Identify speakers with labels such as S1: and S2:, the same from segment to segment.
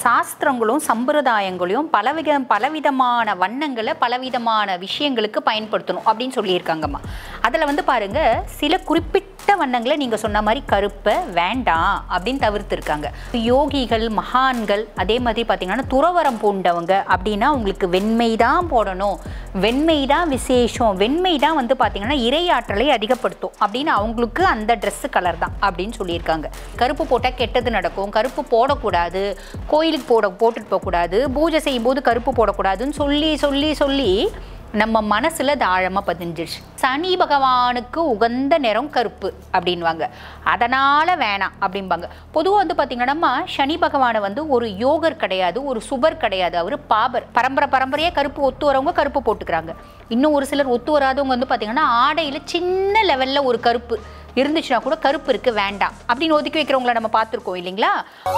S1: சாஸ்திரங்களும் சம்பிரதாயங்களையும் பலவித பலவிதமான வண்ணங்களை பலவிதமான விஷயங்களுக்கு பயன்படுத்தணும் அப்படின்னு சொல்லியிருக்காங்கம்மா அதில் வந்து பாருங்க சில குறிப்பிட்ட வண்ணங்களை நீங்கள் சொன்ன மாதிரி கருப்பை வேண்டாம் அப்படின்னு தவிர்த்துருக்காங்க யோகிகள் மகான்கள் அதே மாதிரி பார்த்தீங்கன்னா துறவரம் பூண்டவங்க அப்படின்னா உங்களுக்கு வெண்மை தான் போடணும் வெண்மை தான் விசேஷம் வெண்மை தான் வந்து பார்த்தீங்கன்னா இரையாற்றலை அதிகப்படுத்தும் அப்படின்னு அவங்களுக்கு அந்த Dress கலர் தான் அப்படின்னு சொல்லியிருக்காங்க கருப்பு போட்டால் கெட்டது நடக்கும் கருப்பு போடக்கூடாது கோயிலுக்கு போட போட்டுட்டு போகக்கூடாது பூஜை செய்யும்போது கருப்பு போடக்கூடாதுன்னு சொல்லி சொல்லி சொல்லி நம்ம மனசுல அது ஆழமா பதிஞ்சிருச்சு சனி பகவானுக்கு உகந்த நிறம் கருப்பு அப்படின்வாங்க அதனால வேணாம் அப்படிம்பாங்க பொதுவாக வந்து பார்த்தீங்கன்னா சனி பகவானை வந்து ஒரு யோகர் கிடையாது ஒரு சுபர் கிடையாது அவர் பாபர் பரம்பரை பரம்பரையாக கருப்பு ஒத்து வரவங்க கருப்பு போட்டுக்கிறாங்க இன்னும் ஒரு சிலர் ஒத்து வராதவங்க வந்து பார்த்தீங்கன்னா ஆடையில் சின்ன லெவலில் ஒரு கருப்பு இருந்துச்சுன்னா கூட கருப்பு இருக்கு வேண்டாம் அப்படின்னு ஒதுக்கி வைக்கிறவங்கள நம்ம பார்த்துருக்கோம் இல்லைங்களா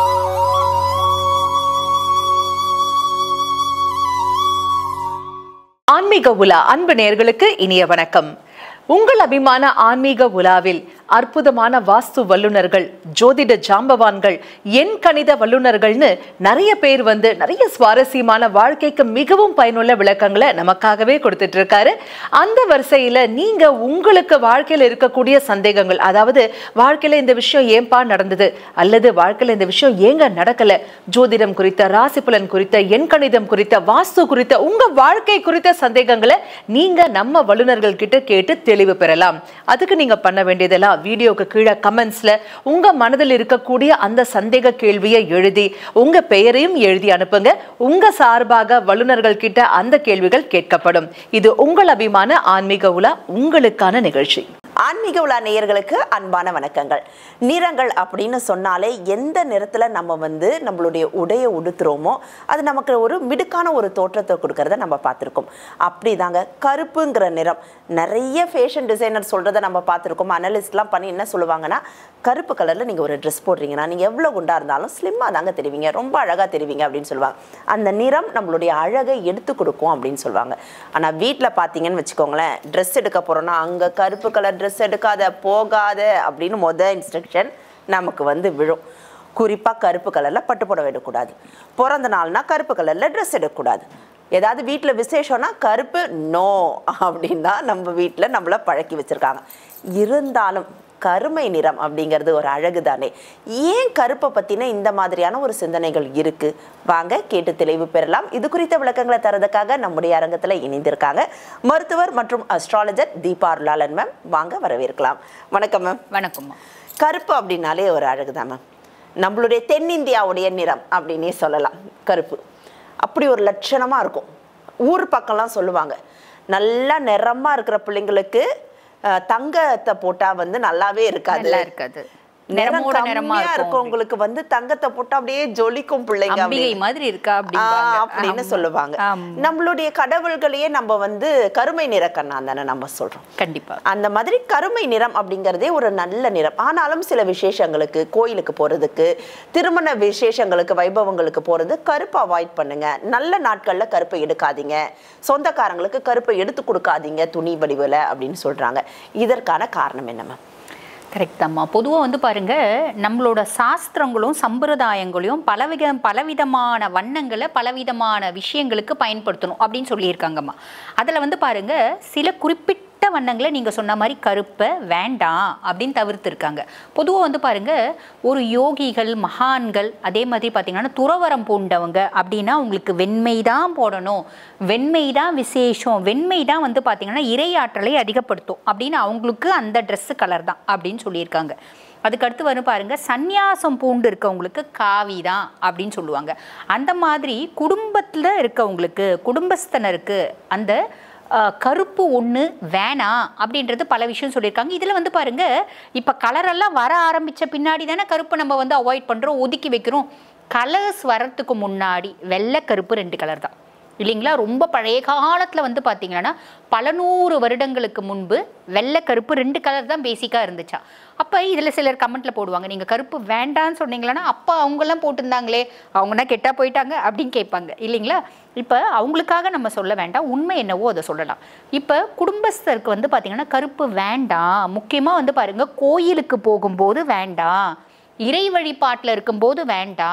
S2: ஆன்மீக உலா அன்பு நேயர்களுக்கு இனிய வணக்கம் உங்கள் அபிமான ஆன்மீக உலாவில் அற்புதமான வாஸ்து வல்லுனர்கள் ஜோதிட ஜாம்பவான்கள் எண் கணித வல்லுனர்கள்னு நிறைய பேர் வந்து நிறைய சுவாரஸ்யமான வாழ்க்கைக்கு மிகவும் பயனுள்ள விளக்கங்களை நமக்காகவே கொடுத்துட்டு இருக்காரு அந்த வரிசையில நீங்க உங்களுக்கு வாழ்க்கையில இருக்கக்கூடிய சந்தேகங்கள் அதாவது வாழ்க்கையில இந்த விஷயம் ஏன்பா நடந்தது அல்லது வாழ்க்கையில இந்த விஷயம் ஏங்க நடக்கல ஜோதிடம் குறித்த ராசி பலன் குறித்த எண் கணிதம் குறித்த வாஸ்து குறித்த உங்க வாழ்க்கை குறித்த சந்தேகங்களை நீங்க நம்ம வல்லுனர்கள் கிட்ட கேட்டு தெளிவு பெறலாம் அதுக்கு நீங்க பண்ண வேண்டியதெல்லாம் வீடியோக்கு கீழே கமெண்ட்ஸ்ல உங்க மனதில் இருக்கக்கூடிய அந்த சந்தேக கேள்வியை எழுதி உங்க பெயரையும் எழுதி அனுப்புங்க உங்க சார்பாக வல்லுனர்கள் கிட்ட அந்த கேள்விகள் கேட்கப்படும் இது உங்கள் அபிமான ஆன்மீக உலா உங்களுக்கான நிகழ்ச்சி
S3: ஆன்மீக உலா நேயர்களுக்கு அன்பான வணக்கங்கள் நிறங்கள் அப்படின்னு சொன்னாலே எந்த நிறத்துல நம்ம வந்து நம்மளுடைய உடையை உடுத்துறோமோ அது நமக்கு ஒரு மிடுக்கான ஒரு தோற்றத்தை கொடுக்கறத நம்ம பார்த்துருக்கோம் அப்படிதாங்க கருப்புங்கிற நிறம் நிறைய ஃபேஷன் டிசைனர் சொல்றதை நம்ம பார்த்துருக்கோம் அனலிஸ்ட்லாம் பண்ணி என்ன சொல்லுவாங்கன்னா கருப்பு கலர்ல நீங்க ஒரு ட்ரெஸ் போடுறீங்கன்னா நீங்க எவ்வளவு குண்டா இருந்தாலும் ஸ்லிம்மாக தாங்க தெரிவிங்க ரொம்ப அழகா தெரிவிங்க அப்படின்னு சொல்லுவாங்க அந்த நிறம் நம்மளுடைய அழகை எடுத்து கொடுக்கும் அப்படின்னு சொல்லுவாங்க ஆனா வீட்டில் பார்த்தீங்கன்னு வச்சுக்கோங்களேன் ட்ரெஸ் எடுக்க போறோம்னா அங்க கருப்பு கலர் ட்ரெஸ் எடுக்காத போகாத அப்படின்னு மொத இன்ஸ்ட்ரக்ஷன் நமக்கு வந்து விழும் குறிப்பாக கருப்பு கலரில் பட்டு புடவை எடுக்கக்கூடாது பிறந்த நாள்னா கருப்பு கலரில் ட்ரெஸ் எடுக்கக்கூடாது ஏதாவது வீட்டில் விசேஷம்னா கருப்பு நோ அப்படின்னு தான் நம்ம வீட்டில் நம்மளை பழக்கி வச்சுருக்காங்க இருந்தாலும் கருமை நிறம் அப்படிங்கிறது ஒரு அழகு தானே ஏன் கருப்பை பற்றின இந்த மாதிரியான ஒரு சிந்தனைகள் இருக்குது வாங்க கேட்டு தெளிவு பெறலாம் இது குறித்த விளக்கங்களை தரதுக்காக நம்முடைய அரங்கத்தில் இணைந்திருக்காங்க மருத்துவர் மற்றும் அஸ்ட்ராலஜர் தீபா அருளாளன் மேம் வாங்க வரவேற்கலாம் வணக்கம் மேம்
S1: வணக்கம்மா
S3: கருப்பு அப்படின்னாலே ஒரு அழகு தான் மேம் நம்மளுடைய தென்னிந்தியாவுடைய நிறம் அப்படின்னே சொல்லலாம் கருப்பு அப்படி ஒரு லட்சணமாக இருக்கும் ஊர் பக்கம்லாம் சொல்லுவாங்க நல்லா நிறமாக இருக்கிற பிள்ளைங்களுக்கு அஹ், தங்கத்தை போட்டால் வந்து நல்லாவே இருக்காது
S1: நல்லா இருக்காது
S3: நிறம்
S1: நிறமோட நிறமா
S3: கம்மியா
S1: இருக்கும்
S3: இருக்கவங்களுக்கு வந்து தங்கத்தை போட்டா அப்படியே ஜொலிக்கும் பிள்ளைங்க
S1: அம்பிகை
S3: அப்படின்னு.
S1: மாதிரி இருக்கா
S3: ஆ,
S1: அப்படிம்பாங்க.
S3: அப்படின்னு
S1: ஆமா.
S3: சொல்லுவாங்க
S1: ஆமா.
S3: நம்மளுடைய கடவுள்களையே நம்ம வந்து கருமை நிறக்கண்ணா தானே நம்ம சொல்றோம்
S1: கண்டிப்பா
S3: அந்த மாதிரி கருமை நிறம் அப்படிங்கிறதே ஒரு நல்ல நிறம் ஆனாலும் சில விசேஷங்களுக்கு கோயிலுக்கு போறதுக்கு திருமண விசேஷங்களுக்கு வைபவங்களுக்கு போறது கருப்பை அவாய்ட் பண்ணுங்க நல்ல நாட்கள்ல கருப்பை எடுக்காதீங்க சொந்தக்காரங்களுக்கு கருப்பை எடுத்து கொடுக்காதீங்க துணி வடிவில் அப்படின்னு சொல்றாங்க இதற்கான காரணம் என்ன மேம்
S1: கரெக்ட் தாம்மா பொதுவாக வந்து பாருங்க நம்மளோட சாஸ்திரங்களும் சம்பிரதாயங்களையும் பலவித பலவிதமான வண்ணங்களை பலவிதமான விஷயங்களுக்கு பயன்படுத்தணும் அப்படின்னு சொல்லியிருக்காங்கம்மா அதில் வந்து பாருங்க சில குறிப்பிட்ட வண்ணங்களை நீங்கள் சொன்ன மாதிரி கருப்பை வேண்டாம் அப்படின்னு தவிர்த்துருக்காங்க பொதுவாக வந்து பாருங்க ஒரு யோகிகள் மகான்கள் அதே மாதிரி பார்த்தீங்கன்னா துறவரம் பூண்டவங்க அப்படின்னா உங்களுக்கு வெண்மை தான் போடணும் வெண்மை தான் விசேஷம் வெண்மை தான் வந்து பார்த்தீங்கன்னா இரையாற்றலை அதிகப்படுத்தும் அப்படின்னு அவங்களுக்கு அந்த Dress கலர் தான் அப்படின்னு சொல்லியிருக்காங்க அதுக்கடுத்து வரும் பாருங்க சந்நியாசம் பூண்டு இருக்கவங்களுக்கு காவி தான் அப்படின்னு சொல்லுவாங்க அந்த மாதிரி குடும்பத்தில் இருக்கவங்களுக்கு குடும்பஸ்தனருக்கு அந்த அஹ், கருப்பு ஒன்று வேணாம் அப்படின்றது பல விஷயம் சொல்லியிருக்காங்க இதில் வந்து பாருங்க இப்போ கலரெல்லாம் வர ஆரம்பித்த பின்னாடி தானே கருப்பு நம்ம வந்து அவாய்ட் பண்ணுறோம் ஒதுக்கி வைக்கிறோம் கலர்ஸ் வரத்துக்கு முன்னாடி வெள்ளை கருப்பு ரெண்டு கலர் தான் இல்லைங்களா ரொம்ப பழைய காலத்தில் வந்து பார்த்தீங்கன்னா பல நூறு வருடங்களுக்கு முன்பு வெள்ளை கருப்பு ரெண்டு கலர் தான் பேசிக்காக இருந்துச்சா அப்போ இதில் சிலர் கமெண்ட்டில் போடுவாங்க நீங்கள் கருப்பு வேண்டான்னு சொன்னீங்களன்னா அப்போ அவங்கெல்லாம் போட்டிருந்தாங்களே அவங்கன்னா கெட்டா போயிட்டாங்க அப்படின்னு கேட்பாங்க இல்லைங்களா இப்போ அவங்களுக்காக நம்ம சொல்ல வேண்டாம் உண்மை என்னவோ அதை சொல்லலாம் இப்போ குடும்பஸ்தருக்கு வந்து பார்த்தீங்கன்னா கருப்பு வேண்டாம் முக்கியமாக வந்து பாருங்கள் கோயிலுக்கு போகும்போது வேண்டாம் இறை வழிபாட்டில் இருக்கும்போது வேண்டாம்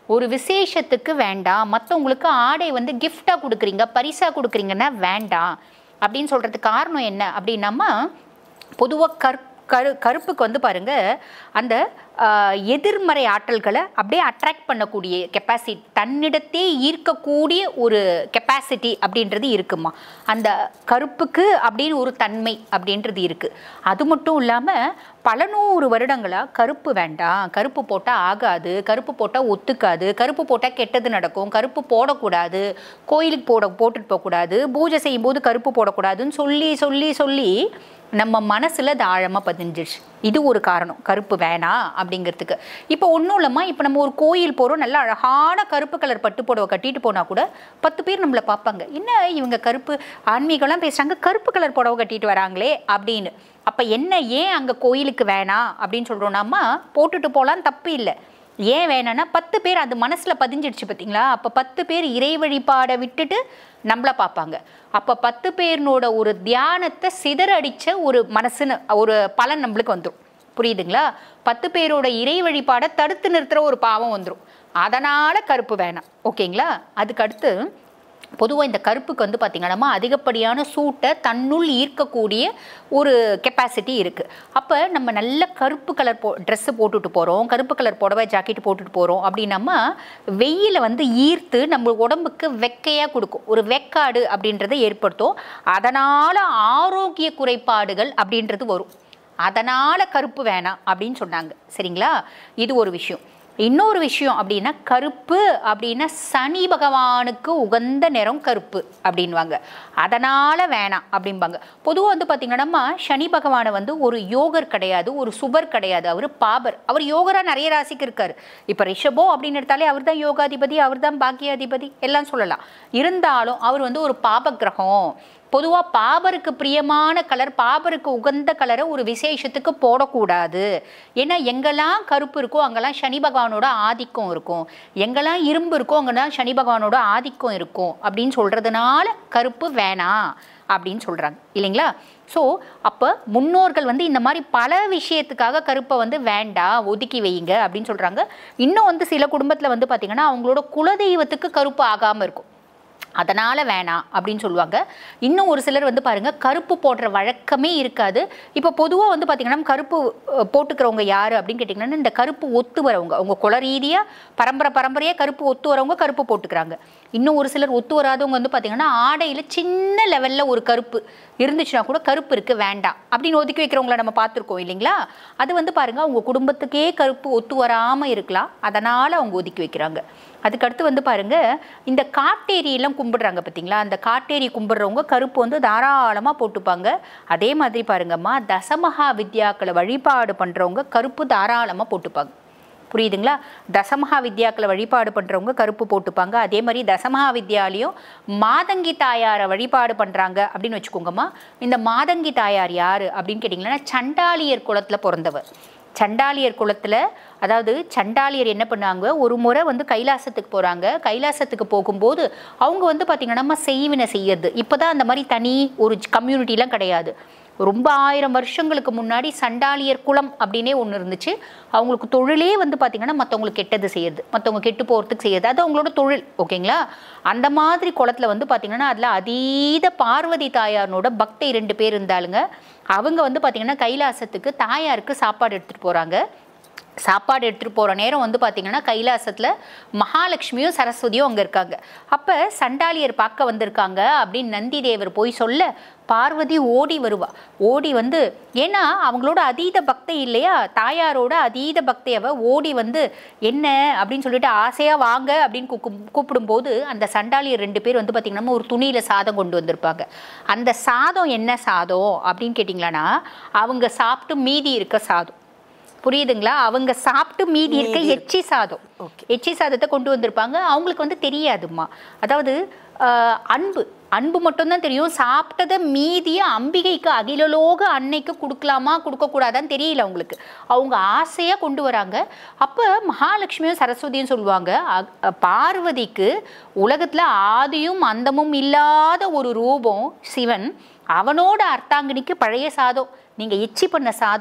S1: ஒரு விசேஷத்துக்கு வேண்டாம் மற்றவங்களுக்கு ஆடை வந்து கிஃப்டாக கொடுக்குறீங்க பரிசாக கொடுக்குறீங்கன்னா வேண்டாம் அப்படின்னு சொல்கிறதுக்கு காரணம் என்ன அப்படின்னம்மா பொதுவாக கற் கரு கருப்புக்கு வந்து பாருங்க அந்த ஆஹ், எதிர்மறை ஆற்றல்களை அப்படியே அட்ராக்ட் பண்ணக்கூடிய கெப்பாசிட்டி தன்னிடத்தே ஈர்க்கக்கூடிய ஒரு கெப்பாசிட்டி அப்படின்றது இருக்குமா அந்த கருப்புக்கு அப்படின்னு ஒரு தன்மை அப்படின்றது இருக்கு அது மட்டும் இல்லாமல் பல நூறு வருடங்களாக கருப்பு வேண்டாம் கருப்பு போட்டால் ஆகாது கருப்பு போட்டால் ஒத்துக்காது கருப்பு போட்டால் கெட்டது நடக்கும் கருப்பு போடக்கூடாது கோயிலுக்கு போட போட்டுட்டு போகக்கூடாது பூஜை செய்யும்போது கருப்பு போடக்கூடாதுன்னு சொல்லி சொல்லி சொல்லி நம்ம மனசுல அது ஆழமா பதிஞ்சிருச்சு இது ஒரு காரணம் கருப்பு வேணாம் அப்படிங்கிறதுக்கு இப்போ ஒன்றும் இல்லைம்மா இப்போ நம்ம ஒரு கோயில் போகிறோம் நல்ல அழகான கருப்பு கலர் பட்டு புடவை கட்டிட்டு போனால் கூட பத்து பேர் நம்மளை பார்ப்பாங்க என்ன இவங்க கருப்பு ஆன்மீகம்லாம் பேசுகிறாங்க கருப்பு கலர் புடவை கட்டிட்டு வராங்களே அப்படின்னு அப்போ என்ன ஏன் அங்கே கோயிலுக்கு வேணாம் அப்படின்னு சொல்கிறோம்னாம்மா போட்டுட்டு போகலாம் தப்பு இல்லை ஏன் வேணாம்னா பத்து பேர் அது மனசில் பதிஞ்சிடுச்சு பார்த்தீங்களா அப்போ பத்து பேர் இறை வழிபாடை விட்டுட்டு நம்மளை பார்ப்பாங்க அப்போ பத்து பேர்னோட ஒரு தியானத்தை சிதறடிச்ச ஒரு மனசுன்னு ஒரு பலன் நம்மளுக்கு வந்துடும் புரியுதுங்களா பத்து பேரோட இறை வழிபாடை தடுத்து நிறுத்துற ஒரு பாவம் வந்துடும் அதனால கருப்பு வேணாம் ஓகேங்களா அதுக்கு அடுத்து பொதுவாக இந்த கருப்புக்கு வந்து பார்த்திங்கன்னா அதிகப்படியான சூட்டை தன்னுள் ஈர்க்கக்கூடிய ஒரு கெப்பாசிட்டி இருக்குது அப்போ நம்ம நல்ல கருப்பு கலர் போ ட்ரெஸ்ஸு போட்டுட்டு போகிறோம் கருப்பு கலர் புடவை ஜாக்கெட் போட்டுட்டு போகிறோம் அப்படின்னம்மா வெயிலை வந்து ஈர்த்து நம்ம உடம்புக்கு வெக்கையாக கொடுக்கும் ஒரு வெக்காடு அப்படின்றத ஏற்படுத்தும் அதனால் ஆரோக்கிய குறைபாடுகள் அப்படின்றது வரும் அதனால் கருப்பு வேணாம் அப்படின்னு சொன்னாங்க சரிங்களா இது ஒரு விஷயம் இன்னொரு விஷயம் அப்படின்னா கருப்பு அப்படின்னா சனி பகவானுக்கு உகந்த நிறம் கருப்பு அப்படின்வாங்க அதனால் வேணாம் அப்படிம்பாங்க பொதுவாக வந்து பார்த்திங்கன்னா சனி பகவானை வந்து ஒரு யோகர் கிடையாது ஒரு சுபர் கிடையாது அவர் பாபர் அவர் யோகராக நிறைய ராசிக்கு இருக்கார் இப்போ ரிஷபோ அப்படின்னு எடுத்தாலே அவர் தான் யோகாதிபதி அவர் தான் பாக்கியாதிபதி எல்லாம் சொல்லலாம் இருந்தாலும் அவர் வந்து ஒரு பாப கிரகம் பொதுவாக பாபருக்கு பிரியமான கலர் பாபருக்கு உகந்த கலரை ஒரு விசேஷத்துக்கு போடக்கூடாது ஏன்னா எங்கெல்லாம் கருப்பு இருக்கோ அங்கெல்லாம் சனி பகவானோட ஆதிக்கம் இருக்கும் எங்கெல்லாம் இரும்பு இருக்கோ அங்கெல்லாம் சனி பகவானோட ஆதிக்கம் இருக்கும் அப்படின்னு சொல்கிறதுனால கருப்பு வேணாம் அப்படின்னு சொல்கிறாங்க இல்லைங்களா ஸோ அப்போ முன்னோர்கள் வந்து இந்த மாதிரி பல விஷயத்துக்காக கருப்பை வந்து வேண்டாம் ஒதுக்கி வையுங்க அப்படின்னு சொல்கிறாங்க இன்னும் வந்து சில குடும்பத்தில் வந்து பார்த்திங்கன்னா அவங்களோட குலதெய்வத்துக்கு கருப்பு ஆகாமல் இருக்கும் அதனால் வேணாம் அப்படின்னு சொல்லுவாங்க இன்னும் ஒரு சிலர் வந்து பாருங்கள் கருப்பு போடுற வழக்கமே இருக்காது இப்போ பொதுவாக வந்து பார்த்திங்கன்னா கருப்பு அஹ், போட்டுக்கிறவங்க யார் அப்படின்னு கேட்டிங்கன்னா இந்த கருப்பு ஒத்து வரவங்க அவங்க குல ரீதியாக பரம்பரை பரம்பரையாக கருப்பு ஒத்து வரவங்க கருப்பு போட்டுக்கிறாங்க இன்னும் ஒரு சிலர் ஒத்து வராதவங்க வந்து பார்த்திங்கன்னா ஆடையில் சின்ன லெவலில் ஒரு கருப்பு இருந்துச்சுன்னா கூட கருப்பு இருக்குது வேண்டாம் அப்படின்னு ஒதுக்கி வைக்கிறவங்கள நம்ம பார்த்துருக்கோம் இல்லைங்களா அது வந்து பாருங்கள் அவங்க குடும்பத்துக்கே கருப்பு ஒத்து வராமல் இருக்கலாம் அதனால் அவங்க ஒதுக்கி வைக்கிறாங்க அதுக்கடுத்து வந்து பாருங்க இந்த காட்டேரியெல்லாம் கும்பிடுறாங்க பார்த்தீங்களா அந்த காட்டேரி கும்பிடுறவங்க கருப்பு வந்து தாராளமாக போட்டுப்பாங்க அதே மாதிரி பாருங்கம்மா தசமகா வித்யாக்களை வழிபாடு பண்ணுறவங்க கருப்பு தாராளமாக போட்டுப்பாங்க புரியுதுங்களா தசமகா வித்யாக்களை வழிபாடு பண்ணுறவங்க கருப்பு போட்டுப்பாங்க அதே மாதிரி தசமகா வித்யாலையும் மாதங்கி தாயாரை வழிபாடு பண்ணுறாங்க அப்படின்னு வச்சுக்கோங்கம்மா இந்த மாதங்கி தாயார் யார் அப்படின்னு கேட்டிங்கன்னா சண்டாளியர் குலத்தில் பிறந்தவர் சண்டாளியர் குலத்தில் அதாவது சண்டாளியர் என்ன பண்ணாங்க ஒரு முறை வந்து கைலாசத்துக்கு போகிறாங்க கைலாசத்துக்கு போகும்போது அவங்க வந்து பார்த்திங்கன்னா செய்வினை செய்யறது இப்போ தான் அந்த மாதிரி தனி ஒரு கம்யூனிட்டிலாம் கிடையாது ரொம்ப ஆயிரம் வருஷங்களுக்கு முன்னாடி சண்டாளியர் குலம் அப்படின்னே ஒன்று இருந்துச்சு அவங்களுக்கு தொழிலே வந்து பார்த்திங்கன்னா மற்றவங்களுக்கு கெட்டது செய்யறது மற்றவங்க கெட்டு போகிறதுக்கு செய்யறது அது அவங்களோட தொழில் ஓகேங்களா அந்த மாதிரி குளத்தில் வந்து பார்த்திங்கன்னா அதில் அதீத பார்வதி தாயாரனோட பக்தை ரெண்டு பேர் இருந்தாலுங்க அவங்க வந்து பார்த்திங்கன்னா கைலாசத்துக்கு தாயாருக்கு சாப்பாடு எடுத்துகிட்டு போகிறாங்க சாப்பாடு எடுத்துகிட்டு போகிற நேரம் வந்து பார்த்திங்கன்னா கைலாசத்தில் மகாலட்சுமியும் சரஸ்வதியும் அங்கே இருக்காங்க அப்போ சண்டாளியர் பார்க்க வந்திருக்காங்க அப்படின்னு நந்தி தேவர் போய் சொல்ல பார்வதி ஓடி வருவா ஓடி வந்து ஏன்னா அவங்களோட அதீத பக்தை இல்லையா தாயாரோட அதீத பக்தை அவ ஓடி வந்து என்ன அப்படின்னு சொல்லிட்டு ஆசையாக வாங்க அப்படின்னு கூக்கும் கூப்பிடும்போது அந்த சண்டாளியர் ரெண்டு பேர் வந்து பார்த்திங்கன்னா ஒரு துணியில் சாதம் கொண்டு வந்திருப்பாங்க அந்த சாதம் என்ன சாதம் அப்படின்னு கேட்டிங்களான்னா அவங்க சாப்பிட்டு மீதி இருக்க சாதம் புரியுதுங்களா அவங்க சாப்பிட்டு மீதி இருக்க எச்சி சாதம் எச்சி சாதத்தை கொண்டு வந்திருப்பாங்க அவங்களுக்கு வந்து தெரியாதும்மா அதாவது ஆஹ், அன்பு அன்பு மட்டும்தான் தெரியும் சாப்பிட்டதை மீதியை அம்பிகைக்கு அகிலலோக அன்னைக்கு கொடுக்கலாமா கொடுக்கக்கூடாதான்னு தெரியல அவங்களுக்கு அவங்க ஆசையாக கொண்டு வராங்க அப்போ மகாலட்சுமியும் சரஸ்வதியும் சொல்லுவாங்க அ- பார்வதிக்கு உலகத்தில் ஆதியும் அந்தமும் இல்லாத ஒரு ரூபம் சிவன் அவனோட அர்த்தாங்கினிக்கு பழைய சாதம் நீங்கள் எச்சி பண்ண சாதம்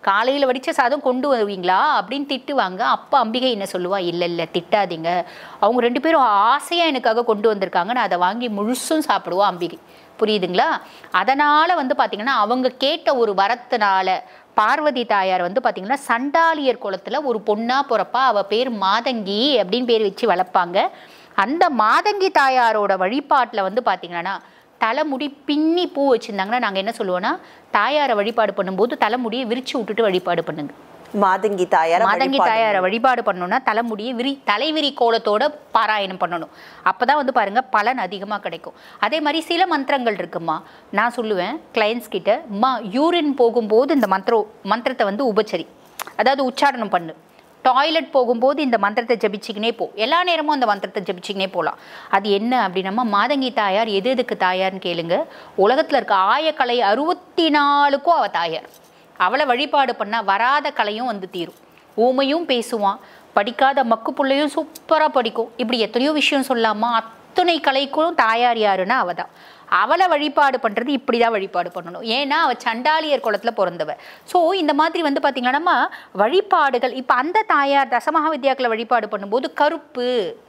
S1: காலையில் வடித்த சாதம் கொண்டு வருவீங்களா அப்படின்னு திட்டுவாங்க அப்போ அம்பிகை என்ன சொல்லுவா இல்லை இல்லை திட்டாதீங்க அவங்க ரெண்டு பேரும் ஆசையாக எனக்காக கொண்டு வந்திருக்காங்க நான் அதை வாங்கி முழுசும் சாப்பிடுவோம் அம்பிகை புரியுதுங்களா அதனால் வந்து பார்த்திங்கன்னா அவங்க கேட்ட ஒரு வரத்தினால பார்வதி தாயார் வந்து பார்த்திங்கன்னா சண்டாலியர் குளத்தில் ஒரு பொண்ணா பிறப்பா அவள் பேர் மாதங்கி அப்படின்னு பேர் வச்சு வளர்ப்பாங்க அந்த மாதங்கி தாயாரோட வழிபாட்டில் வந்து பார்த்திங்கன்னா தலைமுடி பின்னி பூ வச்சுருந்தாங்கன்னா நாங்கள் என்ன சொல்லுவோன்னா தாயாரை வழிபாடு பண்ணும்போது தலைமுடியை விரிச்சு விட்டுட்டு வழிபாடு பண்ணுங்க
S3: மாதங்கி தாயார்
S1: மாதங்கி தாயாரை வழிபாடு பண்ணணும்னா தலைமுடியை விரி தலைவிரி கோலத்தோட பாராயணம் பண்ணணும் அப்பதான் வந்து பாருங்க பலன் அதிகமாக கிடைக்கும் அதே மாதிரி சில மந்திரங்கள் இருக்குமா நான் சொல்லுவேன் கிளைண்ட்ஸ் கிட்ட மா யூரின் போகும்போது இந்த மந்திரம் மந்திரத்தை வந்து உபச்சரி அதாவது உச்சாரணம் பண்ணு டாய்லெட் போகும்போது இந்த மந்திரத்தை ஜபிச்சுக்கினே போ எல்லா நேரமும் அந்த மந்திரத்தை ஜபிச்சுக்கினே போகலாம் அது என்ன அப்படின்னா மாதங்கி தாயார் எது எதுக்கு தாயார்னு கேளுங்க உலகத்தில் இருக்க ஆயக்கலை அறுபத்தி நாலுக்கும் அவ தாயார் அவளை வழிபாடு பண்ணால் வராத கலையும் வந்து தீரும் ஊமையும் பேசுவான் படிக்காத மக்கு புள்ளையும் சூப்பராக படிக்கும் இப்படி எத்தனையோ விஷயம் சொல்லாமா அத்தனை கலைக்கும் தாயார் யாருன்னா அவ தான் அவளை வழிபாடு பண்ணுறது இப்படி தான் வழிபாடு பண்ணணும் ஏன்னா அவள் சண்டாலியர் குளத்தில் பிறந்தவ ஸோ இந்த மாதிரி வந்து பார்த்திங்கன்னா நம்ம வழிபாடுகள் இப்போ அந்த தாயார் தசமகா வித்யாக்களை வழிபாடு பண்ணும்போது கருப்பு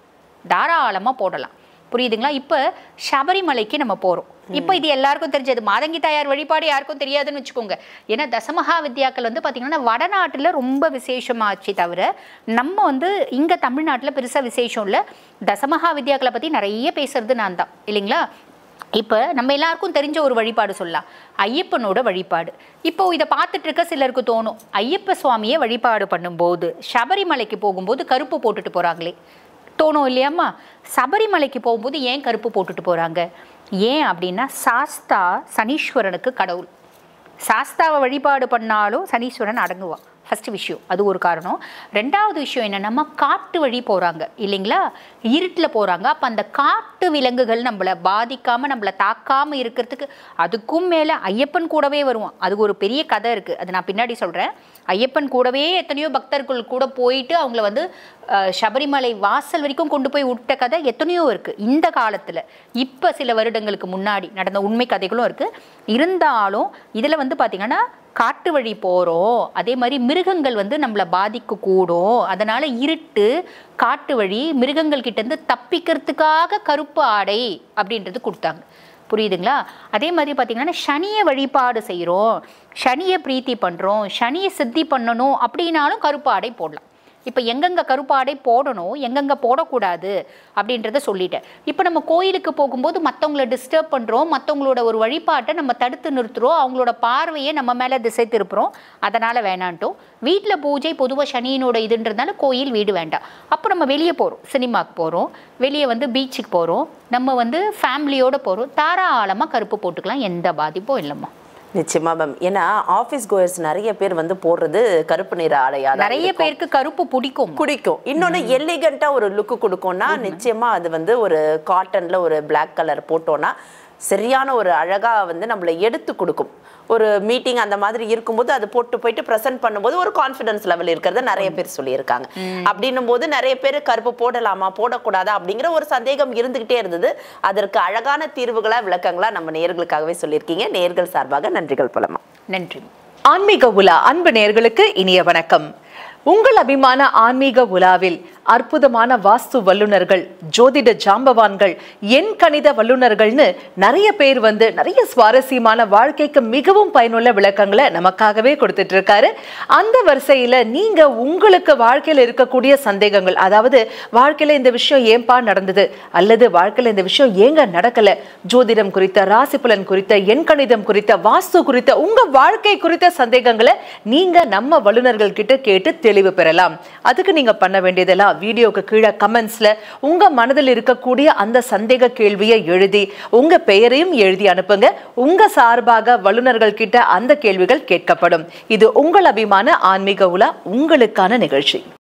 S1: தாராளமாக போடலாம் புரியுதுங்களா இப்போ சபரிமலைக்கு நம்ம போகிறோம் இப்போ இது எல்லாருக்கும் தெரிஞ்சது மாதங்கி தாயார் வழிபாடு யாருக்கும் தெரியாதுன்னு வச்சுக்கோங்க ஏன்னா தசமகா வித்யாக்கள் வந்து பார்த்திங்கன்னா வடநாட்டில் ரொம்ப விசேஷமாச்சு தவிர நம்ம வந்து இங்கே தமிழ்நாட்டில் பெருசாக விசேஷம் இல்லை தசமகா வித்யாக்களை பற்றி நிறைய பேசுறது நான் தான் இல்லைங்களா இப்போ நம்ம எல்லாருக்கும் தெரிஞ்ச ஒரு வழிபாடு சொல்லலாம் ஐயப்பனோட வழிபாடு இப்போ இதை பார்த்துட்டு இருக்க சிலருக்கு தோணும் ஐயப்ப சுவாமியை வழிபாடு பண்ணும்போது சபரிமலைக்கு போகும்போது கருப்பு போட்டுட்டு போகிறாங்களே தோணும் இல்லையாம்மா சபரிமலைக்கு போகும்போது ஏன் கருப்பு போட்டுட்டு போகிறாங்க ஏன் அப்படின்னா சாஸ்தா சனீஸ்வரனுக்கு கடவுள் சாஸ்தாவை வழிபாடு பண்ணாலும் சனீஸ்வரன் அடங்குவான் ஃபர்ஸ்ட் விஷயம் அது ஒரு காரணம் ரெண்டாவது விஷயம் என்னென்னா காட்டு வழி போகிறாங்க இல்லைங்களா இருட்டில் போகிறாங்க அப்போ அந்த காட்டு விலங்குகள் நம்மளை பாதிக்காமல் நம்மளை தாக்காமல் இருக்கிறதுக்கு அதுக்கும் மேலே ஐயப்பன் கூடவே வருவான் அது ஒரு பெரிய கதை இருக்குது அது நான் பின்னாடி சொல்கிறேன் ஐயப்பன் கூடவே எத்தனையோ பக்தர்கள் கூட போயிட்டு அவங்கள வந்து அஹ், சபரிமலை வாசல் வரைக்கும் கொண்டு போய் விட்ட கதை எத்தனையோ இருக்குது இந்த காலத்தில் இப்போ சில வருடங்களுக்கு முன்னாடி நடந்த உண்மை கதைகளும் இருக்குது இருந்தாலும் இதில் வந்து பார்த்திங்கன்னா காட்டு வழி போகிறோம் அதே மாதிரி மிருகங்கள் வந்து நம்மளை பாதிக்க கூடும் அதனால் இருட்டு காட்டு வழி மிருகங்கள் கிட்டேருந்து தப்பிக்கிறதுக்காக கருப்பு ஆடை அப்படின்றது கொடுத்தாங்க புரியுதுங்களா அதே மாதிரி பார்த்தீங்கன்னா சனியை வழிபாடு செய்கிறோம் சனியை பிரீத்தி பண்ணுறோம் சனியை சித்தி பண்ணணும் அப்படின்னாலும் கருப்பு ஆடை போடலாம் இப்போ எங்கெங்க கருப்பாடை போடணும் எங்கெங்க போடக்கூடாது அப்படின்றத சொல்லிட்டேன் இப்போ நம்ம கோயிலுக்கு போகும்போது மற்றவங்கள டிஸ்டர்ப் பண்ணுறோம் மற்றவங்களோட ஒரு வழிபாட்டை நம்ம தடுத்து நிறுத்துறோம் அவங்களோட பார்வையை நம்ம மேலே திசை திருப்புறோம் அதனால் வேணான்ட்டோம் வீட்டில் பூஜை பொதுவாக சனியினோட இதுன்றதுனால கோயில் வீடு வேண்டாம் அப்போ நம்ம வெளியே போகிறோம் சினிமாக்கு போகிறோம் வெளியே வந்து பீச்சுக்கு போகிறோம் நம்ம வந்து ஃபேமிலியோடு போகிறோம் தாராளமாக கருப்பு போட்டுக்கலாம் எந்த பாதிப்பும் இல்லைம்மா
S3: நிச்சயமா மேம் ஏன்னா ஆபீஸ் கோயர்ஸ் நிறைய பேர் வந்து போடுறது கருப்பு நிற ஆடையா தான்
S1: நிறைய
S3: இருக்கும்.
S1: பேருக்கு கருப்பு பிடிக்கும்
S3: குடிக்கும் இன்னொன்னு எலிகண்டா ஒரு லுக் கொடுக்கும்னா நிச்சயமா அது வந்து ஒரு காட்டன்ல ஒரு Black கலர் போட்டோம்னா சரியான ஒரு அழகா வந்து நம்மளை எடுத்து கொடுக்கும் ஒரு மீட்டிங் அந்த மாதிரி இருக்கும்போது அது போட்டு போயிட்டு ப்ரெசென்ட் பண்ணும்போது ஒரு கான்ஃபிடன்ஸ் லெவல் இருக்கிறத நிறைய பேர் சொல்லியிருக்காங்க அப்படின்னும் போது நிறைய பேர் கருப்பு போடலாமா போடக்கூடாதா அப்படிங்கிற ஒரு சந்தேகம் இருந்துகிட்டே இருந்தது அதற்கு அழகான தீர்வுகளா விளக்கங்களா நம்ம நேர்களுக்காகவே சொல்லியிருக்கீங்க நேர்கள் சார்பாக நன்றிகள் பலமா
S1: நன்றி
S2: ஆன்மீக உலா அன்பு நேயர்களுக்கு இனிய வணக்கம் உங்கள் அபிமான ஆன்மீக உலாவில் அற்புதமான வாஸ்து வல்லுனர்கள் ஜோதிட ஜாம்பவான்கள் எண் கணித வல்லுனர்கள்னு நிறைய பேர் வந்து நிறைய சுவாரஸ்யமான வாழ்க்கைக்கு மிகவும் பயனுள்ள விளக்கங்களை நமக்காகவே கொடுத்துட்டு இருக்காரு அந்த வரிசையில நீங்க உங்களுக்கு வாழ்க்கையில இருக்கக்கூடிய சந்தேகங்கள் அதாவது வாழ்க்கையில இந்த விஷயம் ஏன்பா நடந்தது அல்லது வாழ்க்கையில இந்த விஷயம் ஏங்க நடக்கல ஜோதிடம் குறித்த ராசி பலன் குறித்த எண் கணிதம் குறித்த வாஸ்து குறித்த உங்க வாழ்க்கை குறித்த சந்தேகங்களை நீங்க நம்ம வல்லுநர்கள் கிட்ட கேட்டு தெளிவு பெறலாம் அதுக்கு நீங்க பண்ண வேண்டியதெல்லாம் வீடியோக்கு கீழே கமெண்ட்ஸ்ல உங்க மனதில் இருக்கக்கூடிய அந்த சந்தேக கேள்வியை எழுதி உங்க பெயரையும் எழுதி அனுப்புங்க உங்க சார்பாக வல்லுநர்கள் கிட்ட அந்த கேள்விகள் கேட்கப்படும் இது உங்கள் அபிமான ஆன்மீக உலா உங்களுக்கான நிகழ்ச்சி